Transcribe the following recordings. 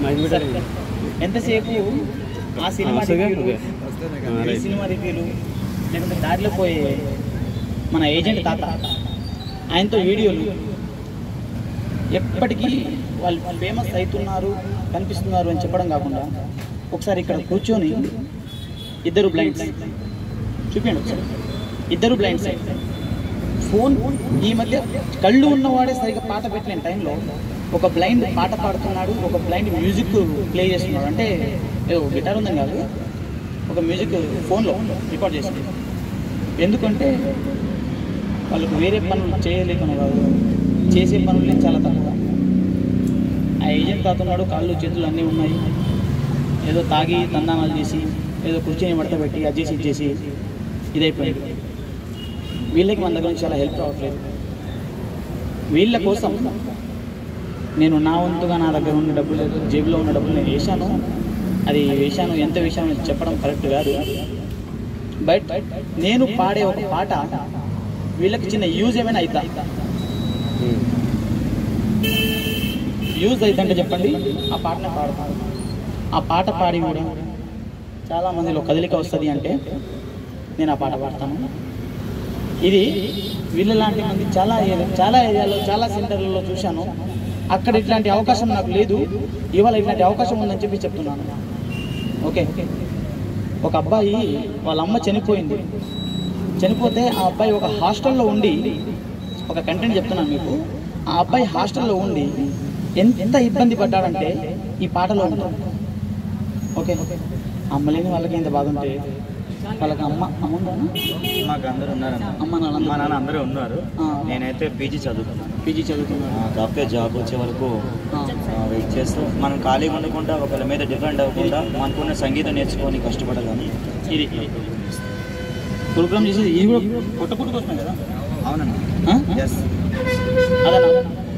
సరే. ఎంతసేపు ఆ సినిమా వస్తుందిగా? రివ్యూలు, ఓకే. ఈ సినిమా రివ్యూలు లేకుంటే దారిలో పోయే మన ఏజెంట్ తాత ఆయనతో వీడియోలు ఎప్పటికీ వాళ్ళు ఫేమస్ అవుతున్నారు కనిపిస్తున్నారు అని చెప్పడం కాకుండా ఒకసారి ఇక్కడ కూర్చొని ఇద్దరు బ్లైండ్స్ చూపించండి ఒకసారి ఇద్దరు బ్లైండ్స్ ఫోన్ ఈ మధ్య కళ్ళు ఉన్నవాడే సరిగ్గా పాట పెట్టలేని టైంలో ఒక బ్లైండ్ పాట పాడుతున్నాడు ఒక బ్లైండ్ మ్యూజిక్ ప్లే చేస్తున్నాడు అంటే ఏదో గిటార్ ఉందని కాదు ఒక మ్యూజిక్ ఫోన్లో రికార్డ్ చేసింది ఎందుకంటే వాళ్ళకు వేరే పనులు చేయలేకనే కాదు చేసే పనులు చాలా తక్కువ ఆ ఏజెంట్ తాతున్నాడు కాళ్ళు చేతులు అన్నీ ఉన్నాయి ఏదో తాగి తందానాలు చేసి ఏదో కుర్చీని మడత పెట్టి అది చేసి ఇది చేసి ఇదైపోయింది వీళ్ళకి మన దగ్గర నుంచి చాలా హెల్ప్ రావట్లేదు వీళ్ళ కోసం నేను నా వంతుగా నా దగ్గర ఉన్న డబ్బులు జేబులో ఉన్న డబ్బులు నేను వేశాను అది వేశాను ఎంత వేశాను అని చెప్పడం కరెక్ట్ కాదు బట్ నేను పాడే ఒక పాట వీళ్ళకి చిన్న యూజ్ ఏమైనా అవుతా యూజ్ అవుతుంటే చెప్పండి ఆ పాటనే పాడతాను ఆ పాట పాడి కూడా చాలా మందిలో కదలిక వస్తుంది అంటే నేను ఆ పాట పాడతాను ఇది వీళ్ళ లాంటి మంది చాలా ఏరియా చాలా ఏరియాలో చాలా సెంటర్లలో చూశాను అక్కడ ఇట్లాంటి అవకాశం నాకు లేదు ఇవాళ ఇట్లాంటి అవకాశం ఉందని చెప్పి చెప్తున్నాను ఓకే ఒక అబ్బాయి వాళ్ళ అమ్మ చనిపోయింది చనిపోతే ఆ అబ్బాయి ఒక హాస్టల్లో ఉండి ఒక కంటెంట్ చెప్తున్నాను మీకు ఆ అబ్బాయి హాస్టల్లో ఉండి ఎంత ఇబ్బంది పడ్డాడంటే ఈ పాటలో ఉంటుంది ఓకే అమ్మ లేని వాళ్ళకి ఇంత బాధ ఉంటే వాళ్ళకి అమ్మ అమ్మ ఉందా మాకు అందరూ ఉన్నారన్న అమ్మ నాన్న మా నాన్న అందరూ ఉన్నారు ఆ. నేనైతే పీజీ చదువుతున్నాను పీజీ చదువుతున్నాడు ఆ, కాకపోతే జాబ్ వచ్చే వరకు ఆ. వెయిట్ చేస్తూ మనం ఖాళీగా ఉండకుండా ఒకళ్ళ మీద డిపెండ్ అవ్వకుండా మనకున్న సంగీతం నేర్చుకొని కష్టపడాలని ఇది గురుకులం చేసేది ఇది కూడా పుట్ట పుట్ట కోసమే కదా అవునన్నా ఆ? ఎస్ అదనా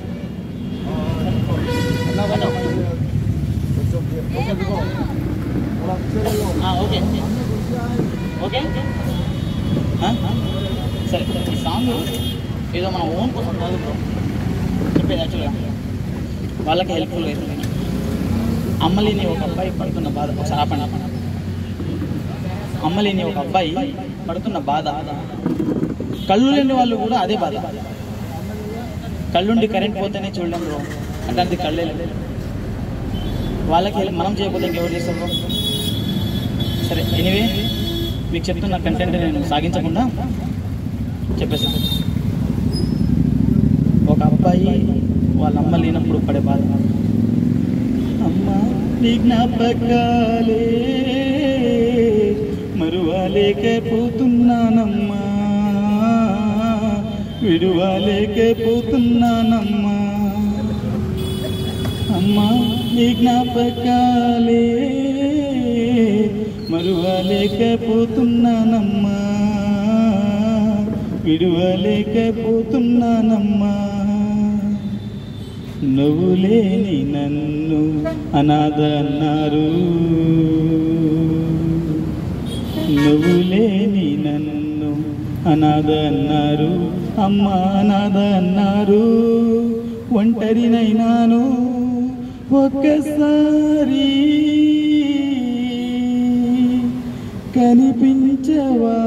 ఆ, ఓకే ఓకే ఆ? సరే ఈ సాంగ్ ఏదో మన ఓన్ కోసం కాదు బ్రో చెప్పేది యాక్చువల్గా వాళ్ళకి హెల్ప్ఫుల్ అవుతుంది అమ్మలేని ఒక అబ్బాయి పడుతున్న బాధ ఒకసారి ఆపండి అమ్మలేని ఒక అబ్బాయి పడుతున్న బాధ కళ్ళు లేని వాళ్ళు కూడా అదే బాధ కళ్ళుండి కరెంట్ పోతేనే చూడలేం బ్రో అట్లాంటి కళ్ళే లేదు వాళ్ళకి help మనం చేయకపోతే ఇంకెవరు చేస్తారు బ్రో సరే ఎనీవే మీకు చెప్తున్న కంటెంట్ నేను సాగించకుండా చెప్పేస్తాను ఒక అబ్బాయి వాళ్ళ అమ్మ లేనప్పుడు పడే బాధ అమ్మ నీ జ్ఞాపకాలే మరువలేకపోతున్నానమ్మా విడువలేకపోతున్నానమ్మా అమ్మా నీ జ్ఞాపకాలే మరువలేకపోతున్నానమ్మా విడువలేకపోతున్నానమ్మా నువ్వు లేని నన్ను అనాథ అన్నారు నువ్వు లేని నన్ను అనాథ అన్నారు అమ్మ అనాథ అన్నారు ఒంటరినైనాను ఒక్కసారి కనిపించవా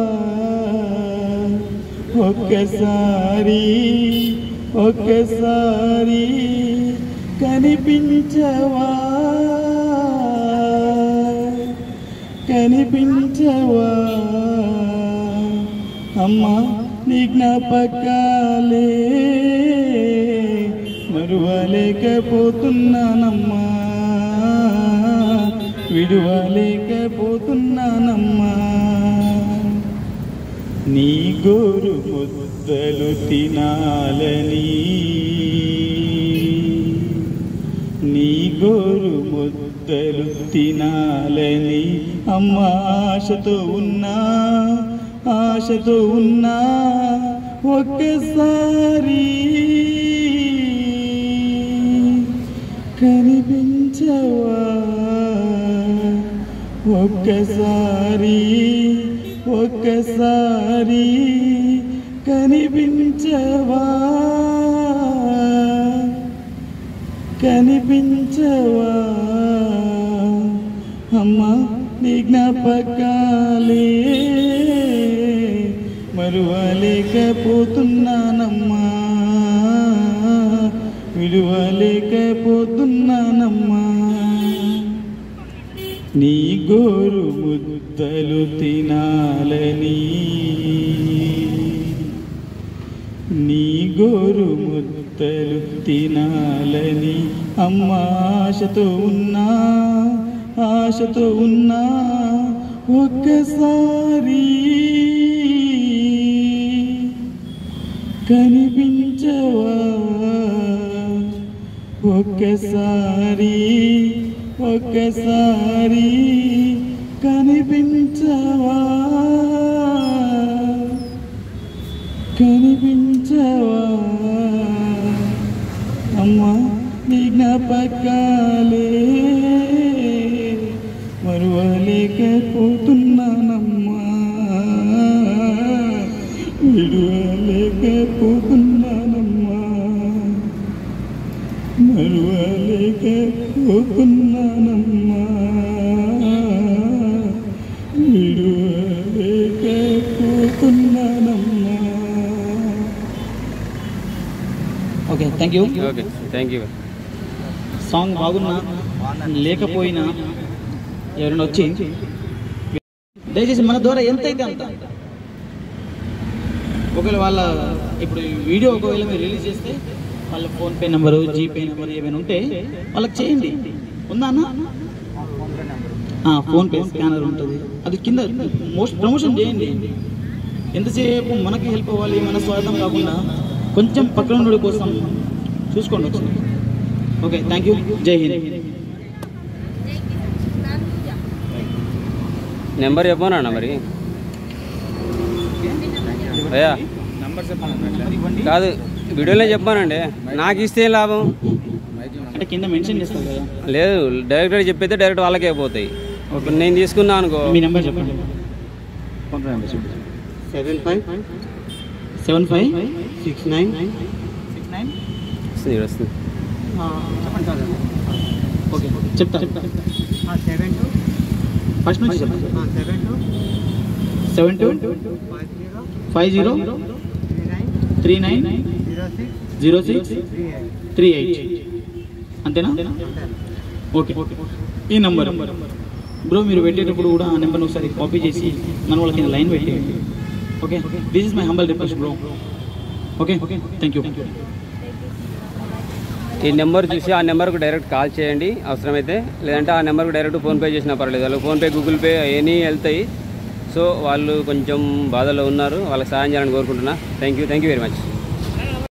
ఒక్కసారి ఒక్కసారి కనిపించవా కనిపించవా అమ్మా నీ జ్ఞాపకాలే మరువలేకపోతున్నానమ్మా విడువలేకపోతున్నానమ్మా నీ గోరు ముద్దలు తినాలని నీ గోరు ముద్దలు తినాలని అమ్మ ఆశతో ఉన్నా ఆశతో ఉన్నా ఒక్కసారి కనిపించవా ఒక్కసారి ఒక్కసారి కనిపించవా కనిపించవా అమ్మా నీ జ్ఞాపకాలే మరువలేకపోతున్నానమ్మా విడువలేకపోతున్నానమ్మా నీ గోరు ముద్దలు తినాలని నీ గోరు ముద్దలు తినాలని అమ్మ ఆశతో ఉన్నా ఆశతో ఉన్నా ఒక్కసారి కనిపించవా ఒక్కసారి ఒక్కసారి కనిపించవా కనిపించవా అమ్మా నీ జ్ఞాపకాలే మరువలేకపోతున్నానమ్మా విడువలేకపోతున్నానమ్మా మరువలేకపోతున్నానమ్మా విడువలేకపోతున్నానమ్మా okay thank you okay thank you song బాగున్నా లేకపోయినా ఎవరైనా వచ్చి దయచేసి మన ద్వారా ఎంత అయితే అంత ఒకవేళ వాళ్ళ ఇప్పుడు ఈ వీడియో ఒకవేళ మీరు రిలీజ్ చేస్తే వాళ్ళ ఫోన్పే నెంబరు జీపే నెంబర్ ఏమైనా ఉంటే వాళ్ళకి చేయండి ఉందా అన్న ఆ, ఫోన్పే స్కానర్ ఉంటుంది అది కింద మోస్ట్ ప్రమోషన్ చేయండి ఎంతసేపు మనకి హెల్ప్ అవ్వాలి మన స్వార్థం కాకుండా కొంచెం పక్కన ఉన్నోడి కోసం చూసుకోండి వచ్చింది ఓకే థ్యాంక్ యూ జై హింద్ నెంబర్ చెప్పమన్నా మరి అయ్యా కాదు వీడియోలో చెప్పానండి నాకు ఇస్తే ఏం లాభం అంటే కింద మెన్షన్ చేస్తారు కదా లేదు డైరెక్ట్ చెప్పైతే డైరెక్ట్ వాళ్ళకే పోతాయి ఇప్పుడు నేను తీసుకున్నా అనుకో మీ నెంబర్ చెప్పండి seven five seven five six nine six nine వస్తుంది వస్తుంది చెప్పండి సార్ ఓకే చెప్తా సెవెన్ టూ ఫస్ట్ నుంచి చెప్పండి seven two seven two five zero five zero three nine three nine zero zero six six three eight three eight అంతేనా okay ఈ number bro మీరు పెట్టేటప్పుడు కూడా ఆ నెంబర్ని ఒకసారి కాపీ చేసి మన వాళ్ళకి లైన్ పెట్టేయండి okay this is my humble request bro okay thank you ఈ నెంబర్ చూసి ఆ నెంబర్కు డైరెక్ట్ కాల్ చేయండి అవసరమైతే లేదంటే ఆ నెంబర్కు డైరెక్ట్ ఫోన్పే చేసినా పర్లేదు వాళ్ళు ఫోన్పే గూగుల్ పే ఎనీ వెళ్తాయి సో వాళ్ళు కొంచెం బాధలో ఉన్నారు వాళ్ళకి సహాయం చేయాలని కోరుకుంటున్నా thank you thank you very much